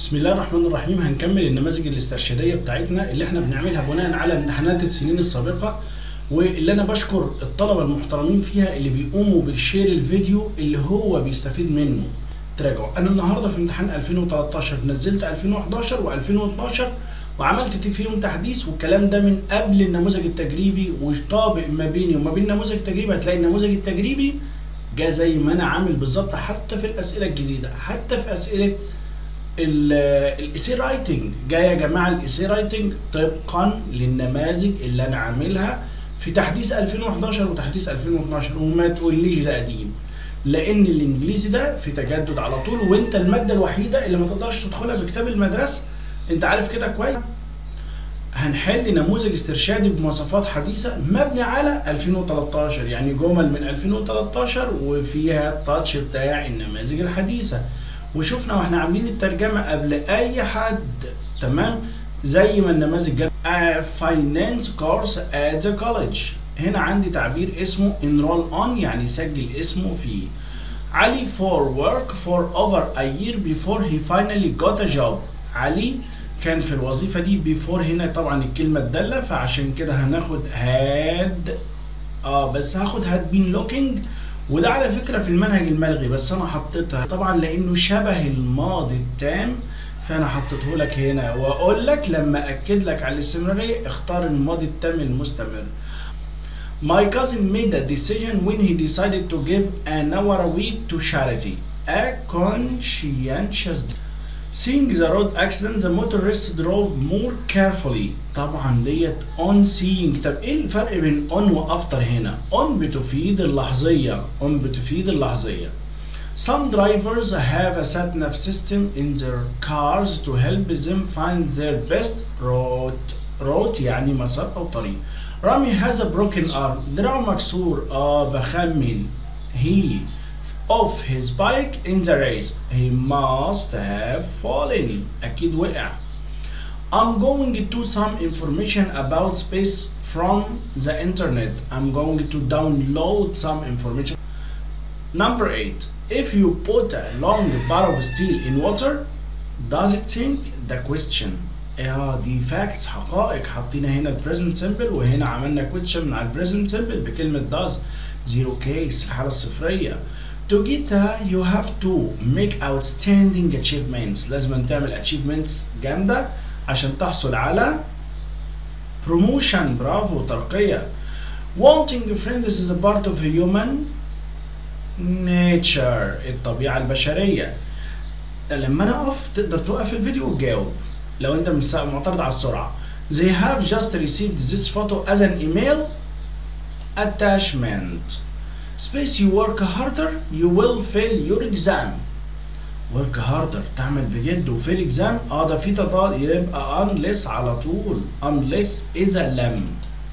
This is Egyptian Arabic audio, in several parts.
بسم الله الرحمن الرحيم هنكمل النماذج الاسترشادية بتاعتنا اللي احنا بنعملها بناء على امتحانات السنين السابقة واللي انا بشكر الطلبة المحترمين فيها اللي بيقوموا بالشير الفيديو اللي هو بيستفيد منه تراجعوا انا النهارده في امتحان 2013 نزلت 2011 و2012 وعملت فيهم تحديث والكلام ده من قبل النموذج التجريبي وطابق ما بيني وما بين النموذج التجريبي هتلاقي النموذج التجريبي جه زي ما انا عامل بالظبط حتى في الاسئله الجديده حتى في اسئله الايسي رايتنج جاي يا جماعه الايسي رايتنج طبقا للنماذج اللي انا عاملها في تحديث 2011 وتحديث 2012 وما تقوليش ده قديم لان الانجليزي ده في تجدد على طول وانت الماده الوحيده اللي ما تقدرش تدخلها بكتاب المدرسه انت عارف كده كويس هنحل نموذج استرشادي بمواصفات حديثه مبني على 2013 يعني جمل من 2013 وفيها التاتش بتاع النماذج الحديثه وشفنا واحنا عاملين الترجمه قبل اي حد تمام زي ما النماذج جت فاينانس كورس ات ذا كوليدج هنا عندي تعبير اسمه enroll on يعني سجل اسمه فيه علي for work for over a year before he finally got a job علي كان في الوظيفه دي before هنا طبعا الكلمه الداله فعشان كده هناخد had اه بس هاخد had been looking وده على فكره في المنهج الملغي بس انا حطيتها طبعا لانه شبه الماضي التام فانا حطيته لك هنا واقول لك لما اكد لك على الاستمراريه اختار الماضي التام المستمر My cousin made a decision when he decided to give an hour a week to charity. A conscientious Seeing the road accident, the motorist drove more carefully. طبعا ديت on seeing طب ايه الفرق بين on و after هنا؟ on بتفيد اللحظية on بتفيد اللحظية. Some drivers have a sat-nav system in their cars to help them find their best route. route يعني مسار أو طريق. رامي has a broken arm. دراعه مكسور. اه بخمن. He off his bike in the race. He must have fallen. أكيد وقع. I'm going to some information about space from the internet. I'm going to download some information. Number 8. If you put a long bar of steel in water, does it sink? The question. اه دي facts حقائق حطينا هنا البريزنت سمبل وهنا عملنا question من على البريزنت سمبل بكلمة does. Zero case الحالة الصفرية. To get her you have to make outstanding achievements لازم تعمل achievements جامدة عشان تحصل على promotion برافو ترقية wanting friends is a part of human nature الطبيعة البشرية لما انا اقف تقدر توقف الفيديو وتجاوب لو انت مش معترض على السرعة they have just received this photo as an email attachment space you work harder you will fail your exam work harder تعمل بجد وفيل exam اه ده في تضاد يبقى unless على طول unless إذا لم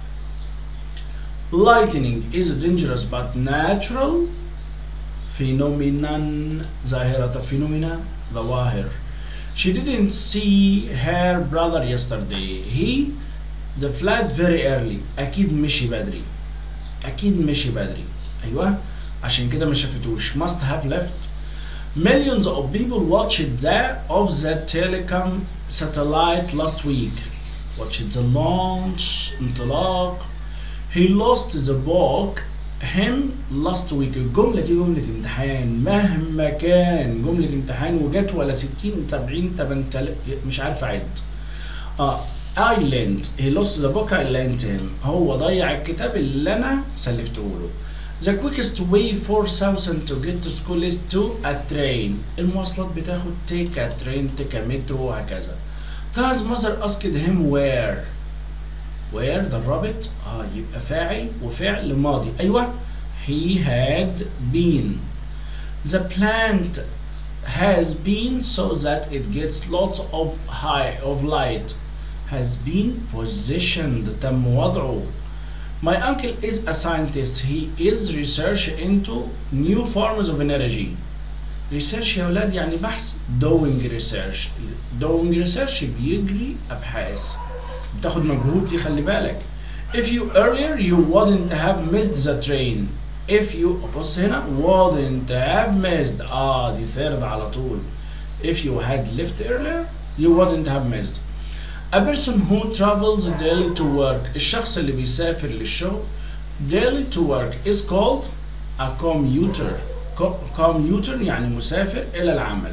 lightning is dangerous but natural phenomenon ظاهرة phenomena ظواهر she didn't see her brother yesterday he the flight very early أكيد مشي بدري أكيد مشي بدري ايوه عشان كده ما شافتوش must have left millions of people watched the of the telecom satellite last week watched the launch انطلاق he lost the book him last week الجملة دي جملة امتحان مهما كان جملة امتحان وجت ولا 60 70 8000 مش عارف اعد اه I lent he lost the book I lent him هو ضيع الكتاب اللي انا سلفته له The quickest way for Southern to get to school is to a train. المواصلات بتاخد take a train, take a metro وهكذا. Does mother asked him where? Where ده الرابط؟ اه يبقى فاعل وفعل ماضي. أيوه he had been. The plant has been so that it gets lots of high of light. Has been positioned تم وضعه. My uncle is a scientist. He is research into new forms of energy. Research يا ولاد يعني بحث doing research. Doing research بيجري أبحاث. بتاخد مجهود دي خلي بالك. If you earlier you wouldn't have missed the train. If you بص هنا wouldn't have missed اه دي third على طول. if you had left earlier you wouldn't have missed a person who travels daily to work الشخص اللي بيسافر للشغل daily to work is called a commuter Co- commuter يعني مسافر إلى العمل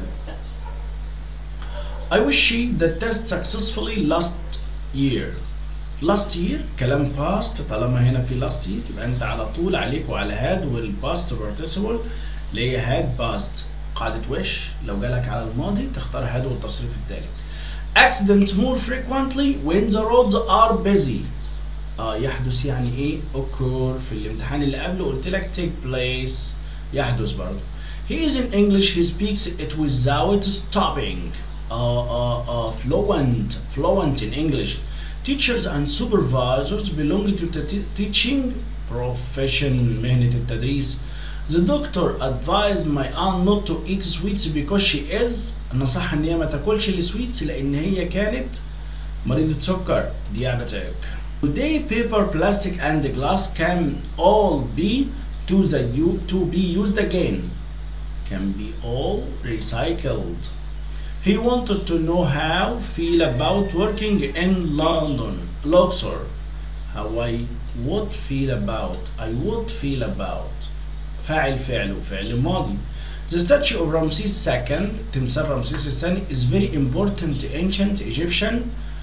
I wish she the test successfully last year last year كلام past طالما هنا في last year يبقى انت على طول عليك وعلى had والpast participle اللي هي had past قاعدة wish لو جالك على الماضي تختار had والتصريف التالت accident more frequently when the roads are busy اه يحدث يعني ايه occur في الامتحان اللي قبله قلت لك take place يحدث برضه he is in English he speaks it without stopping uh, uh, uh, fluent fluent in English teachers and supervisors belong to the te- teaching profession مهنة التدريس the doctor advised my aunt not to eat sweets because she is نصحها ان هي ما تاكلش السويتس لان هي كانت مريضة سكر diabetic Today paper, plastic and glass can all be to the u- to be used again. Can be all recycled. He wanted to know how feel about working in London, Luxor. How I would feel about. I would feel about. فاعل فعل وفعل ماضي. The statue of Ramses II, تمثال رمسيس الثاني, is very important ancient Egyptian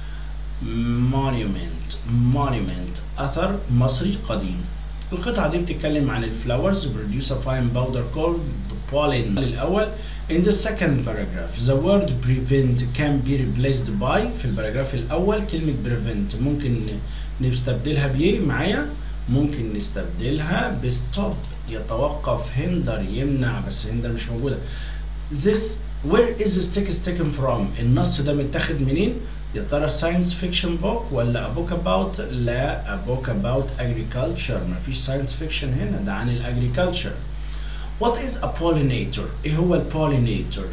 monument monument أثر مصري قديم القطعة دي بتتكلم عن الفلاورز produce a fine powder called pollen الأول in the second paragraph the word prevent can be replaced by في الباراجراف الأول كلمة prevent ممكن نستبدلها بإيه معايا ممكن نستبدلها بستوب يتوقف هندر يمنع بس هندر مش موجودة this where is this text taken from النص ده متاخد منين يا ترى ساينس فيكشن بوك ولا a book about لا a book about agriculture مفيش ساينس فيكشن هنا ده عن الاجريكلتشر What is a pollinator؟ ايه هو البولينيتور؟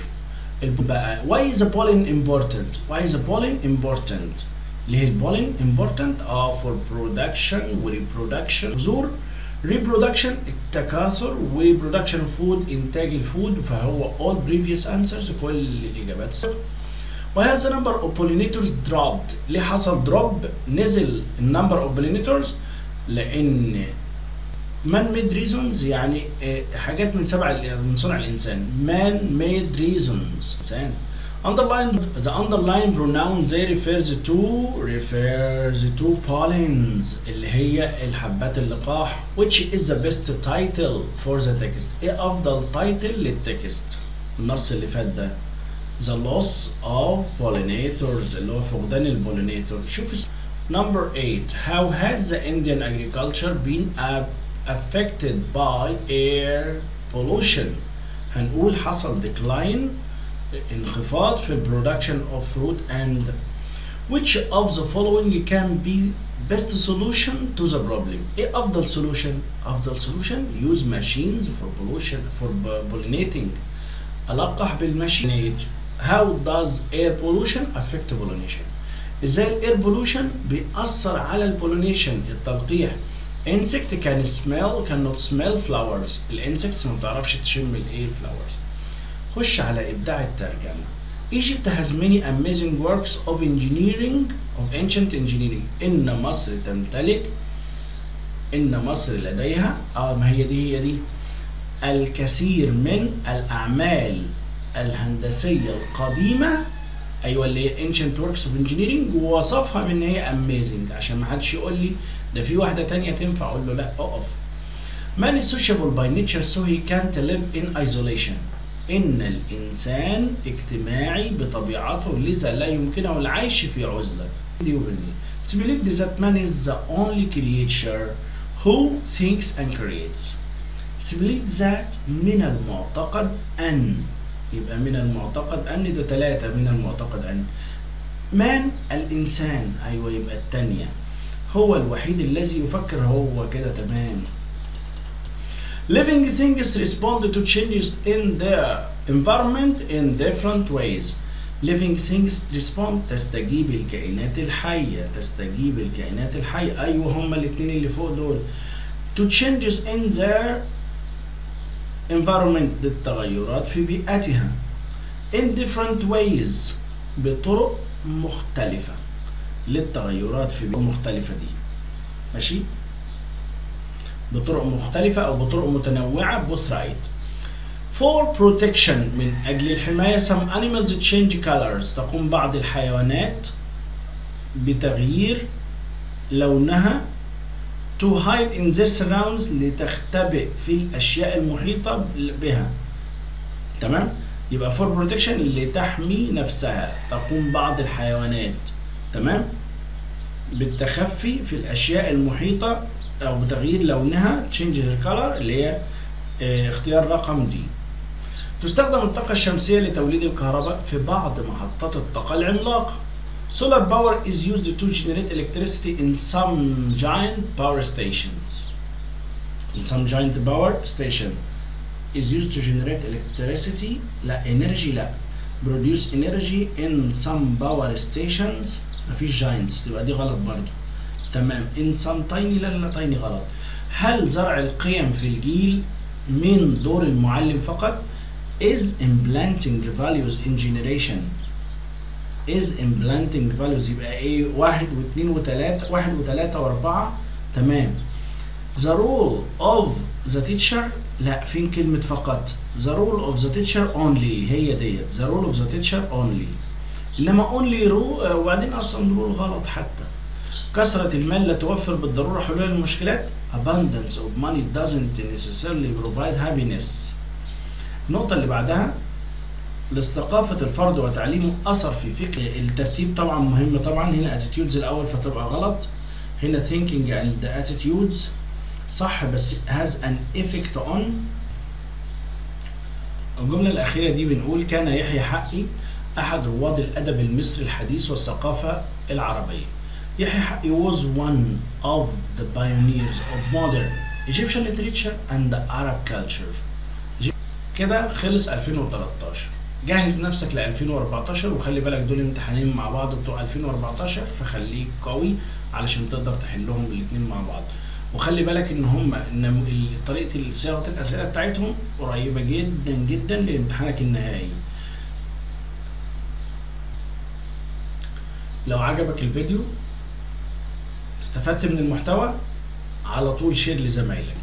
بقى why is a pollen important؟ why is a pollen important؟ ليه البولين important؟ اه for production و reproduction بذور reproduction التكاثر و production food انتاج الفود فهو all previous answers كل الاجابات صح Why has the number of pollinators dropped؟ ليه حصل دروب؟ نزل النمبر of pollinators لأن man made reasons يعني آه، حاجات من سبع من صنع الإنسان man made reasons إنسان underline the underline pronoun they refers to refers to pollens اللي هي الحبات اللقاح which is the best title for the text ايه افضل تايتل للتكست النص اللي فات ده the loss of pollinators اللي هو فقدان البولينيتور شوف الس- number 8 how has the Indian agriculture been a- affected by air pollution هنقول حصل decline انخفاض في ال production of fruit and which of the following can be best solution to the problem ايه افضل solution افضل solution use machines for pollution for pollinating ألقح بالماشينات how does air pollution affect pollination ازاي الاير pollution بيأثر على البولينيشن التلقيح insect can smell cannot smell flowers الانسكتس ما بتعرفش تشم الايه flowers خش على ابداع الترجمه Egypt has many amazing works of engineering of ancient engineering إن مصر تمتلك إن مصر لديها اه ما هي دي هي دي الكثير من الأعمال الهندسية القديمة أيوة اللي هي ancient works of engineering ووصفها بإن هي amazing عشان ما حدش يقول لي ده في واحدة تانية تنفع أقول له لا أقف Man is sociable by nature so he can't live in isolation إن الإنسان اجتماعي بطبيعته لذا لا يمكنه العيش في عزلة دي وبدي It's believed that man is the only creature who thinks and creates It's believed that من المعتقد أن يبقى من المعتقد أن ده ثلاثة من المعتقد أن man الإنسان أيوة يبقى التانية هو الوحيد الذي يفكر هو كده تمام Living things respond to changes in their environment in different ways. Living things respond تستجيب الكائنات الحية تستجيب الكائنات الحية أيوة هما الاتنين اللي فوق دول to changes in their environment للتغيرات في بيئتها in different ways بطرق مختلفة للتغيرات في المختلفة دي ماشي بطرق مختلفة أو بطرق متنوعة both right for protection من أجل الحماية some animals change colors تقوم بعض الحيوانات بتغيير لونها to hide in their surrounds لتختبئ في الأشياء المحيطة بها تمام يبقى for protection لتحمي نفسها تقوم بعض الحيوانات تمام بالتخفي في الأشياء المحيطة أو بتغيير لونها change her color اللي هي اه اختيار رقم دي تستخدم الطاقة الشمسية لتوليد الكهرباء في بعض محطات الطاقة العملاقة Solar power is used to generate electricity in some giant power stations. In some giant power station is used to generate electricity لا energy لا produce energy in some power stations مفيش giants تبقى دي غلط برضو تمام in some tiny لا لا tiny غلط هل زرع القيم في الجيل من دور المعلم فقط is implanting values in generation is implanting values يبقى ايه واحد واثنين وثلاثة واحد وثلاثة واربعة تمام the role of the teacher لا فين كلمة فقط the role of the teacher only هي ديت the role of the teacher only انما only rule وبعدين اصلا rule غلط حتى كثرة المال لا توفر بالضرورة حلول المشكلات abundance of money doesn't necessarily provide happiness النقطة اللي بعدها لاستثقافة الفرد وتعليمه أثر في فكر الترتيب طبعا مهم طبعا هنا attitudes الأول فتبقى غلط هنا thinking and attitudes صح بس has an effect on الجملة الأخيرة دي بنقول كان يحيى حقي أحد رواد الأدب المصري الحديث والثقافة العربية يحيى حقي was one of the pioneers of modern Egyptian literature and the Arab culture كده خلص 2013 جهز نفسك ل 2014 وخلي بالك دول امتحانين مع بعض بتوع 2014 فخليك قوي علشان تقدر تحلهم الاثنين مع بعض وخلي بالك ان هم ان طريقه صياغه الاسئله بتاعتهم قريبه جدا جدا لامتحانك النهائي لو عجبك الفيديو استفدت من المحتوى على طول شير لزمايلك